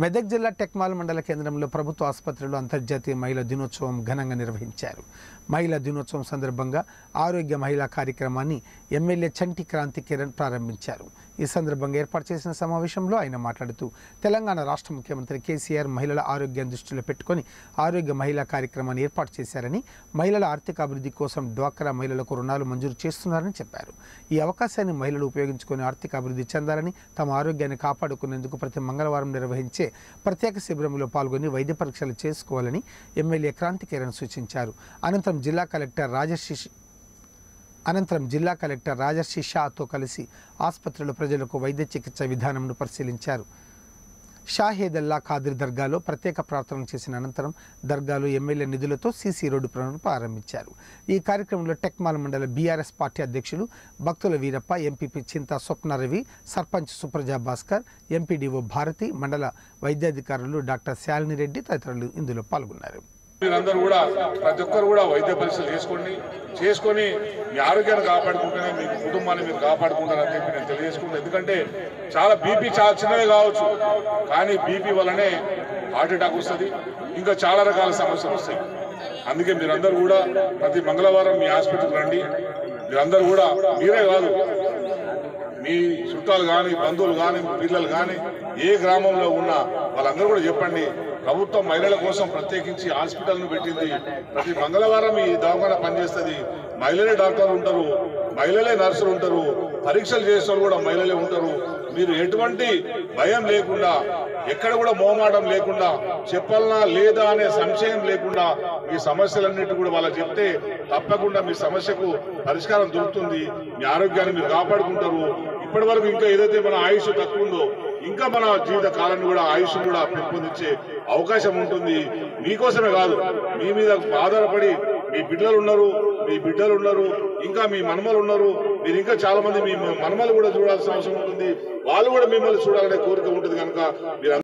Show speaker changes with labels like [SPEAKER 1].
[SPEAKER 1] మెదక్ జిల్లా టెక్మాల్ మండల కేంద్రంలో ప్రభుత్వ ఆసుపత్రిలో అంతర్జాతీయ మహిళా దినోత్సవం ఘనంగా నిర్వహించారు మహిళా దినోత్సవం సందర్భంగా ఆరోగ్య మహిళా కార్యక్రమాన్ని ఎమ్మెల్యే చంటి క్రాంతి కిరణ్ ప్రారంభించారు ఈ సందర్భంగా ఏర్పాటు చేసిన సమావేశంలో ఆయన మాట్లాడుతూ తెలంగాణ రాష్ట్ర ముఖ్యమంత్రి కేసీఆర్ మహిళల ఆరోగ్యాన్ని దృష్టిలో పెట్టుకొని ఆరోగ్య మహిళా కార్యక్రమాన్ని ఏర్పాటు చేశారని మహిళల ఆర్థిక అభివృద్ధి కోసం డ్వాక్రా మహిళలకు రుణాలు మంజూరు చేస్తున్నారని చెప్పారు ఈ అవకాశాన్ని మహిళలు ఉపయోగించుకొని ఆర్థిక అభివృద్ధి చెందాలని తమ ఆరోగ్యాన్ని కాపాడుకునేందుకు ప్రతి మంగళవారం నిర్వహించే ప్రత్యేక శిబిరంలో పాల్గొని వైద్య పరీక్షలు చేసుకోవాలని ఎమ్మెల్యే క్రాంతి కిరణ్ సూచించారు అనంతరం జిల్లా కలెక్టర్ రాజశేష్ అనంతరం జిల్లా కలెక్టర్ రాజర్షి షాతో కలిసి ఆసుపత్రిలో ప్రజలకు వైద్య చికిత్స విధానంను పరిశీలించారు షాహేదల్లా ఖాదిర్ దర్గాలో ప్రత్యేక ప్రార్థనలు చేసిన అనంతరం దర్గాలో ఎమ్మెల్యే నిధులతో సీసీ రోడ్డు పనులు ప్రారంభించారు ఈ కార్యక్రమంలో టెక్మాల్ మండల బీఆర్ఎస్ పార్టీ అధ్యక్షులు భక్తుల వీరప్ప ఎంపీపీ చింతా స్వప్నరవి సర్పంచ్ సుప్రజా భాస్కర్ ఎంపీడీఓ భారతి మండల వైద్యాధికారులు డాక్టర్ శాలిని రెడ్డి తదితరులు ఇందులో పాల్గొన్నారు
[SPEAKER 2] మీరందరూ కూడా ప్రతి ఒక్కరు కూడా వైద్య పరీక్షలు చేసుకోండి చేసుకొని మీ ఆరోగ్యాన్ని కాపాడుకుంటేనే మీ కుటుంబాన్ని మీరు కాపాడుకుంటారని చెప్పి నేను తెలియజేసుకుంటాను ఎందుకంటే చాలా బీపీ చాలా చిన్నవి కావచ్చు కానీ బీపీ వల్లనే హార్ట్ అటాక్ వస్తుంది ఇంకా చాలా రకాల సమస్యలు వస్తాయి అందుకే మీరందరూ కూడా ప్రతి మంగళవారం మీ హాస్పిటల్కి రండి మీరందరూ కూడా మీరే కాదు మీ చుట్టాలు కానీ బంధువులు కానీ పిల్లలు కానీ ఏ గ్రామంలో ఉన్నా వాళ్ళందరూ కూడా చెప్పండి ప్రభుత్వం మహిళల కోసం ప్రత్యేకించి హాస్పిటల్ను పెట్టింది ప్రతి మంగళవారం ఈ దవాఖాన పనిచేస్తుంది మహిళలే డాక్టర్లు ఉంటారు మహిళలే నర్సులు ఉంటారు పరీక్షలు చేసే కూడా మహిళలే ఉంటారు మీరు ఎటువంటి భయం లేకుండా ఎక్కడ కూడా మోమాటం లేకుండా చెప్పాలనా లేదా అనే సంశయం లేకుండా మీ సమస్యలన్నిటి కూడా వాళ్ళకి చెప్తే తప్పకుండా మీ సమస్యకు పరిష్కారం దొరుకుతుంది మీ ఆరోగ్యాన్ని మీరు కాపాడుకుంటారు ఇప్పటి వరకు ఇంకా ఏదైతే మన ఆయుష్ తక్కువ ఉందో ఇంకా మన జీవిత కాలాన్ని కూడా ఆయుష్ కూడా పెంపొందించే అవకాశం ఉంటుంది మీకోసమే కాదు మీ మీద ఆధారపడి మీ బిడ్డలు ఉన్నారు మీ బిడ్డలు ఉన్నారు ఇంకా మీ మనమలు ఉన్నారు మీరు ఇంకా చాలా మంది మీ మనమలు కూడా చూడాల్సిన అవసరం ఉంటుంది వాళ్ళు కూడా మిమ్మల్ని చూడాలనే కోరిక ఉంటుంది కనుక మీరు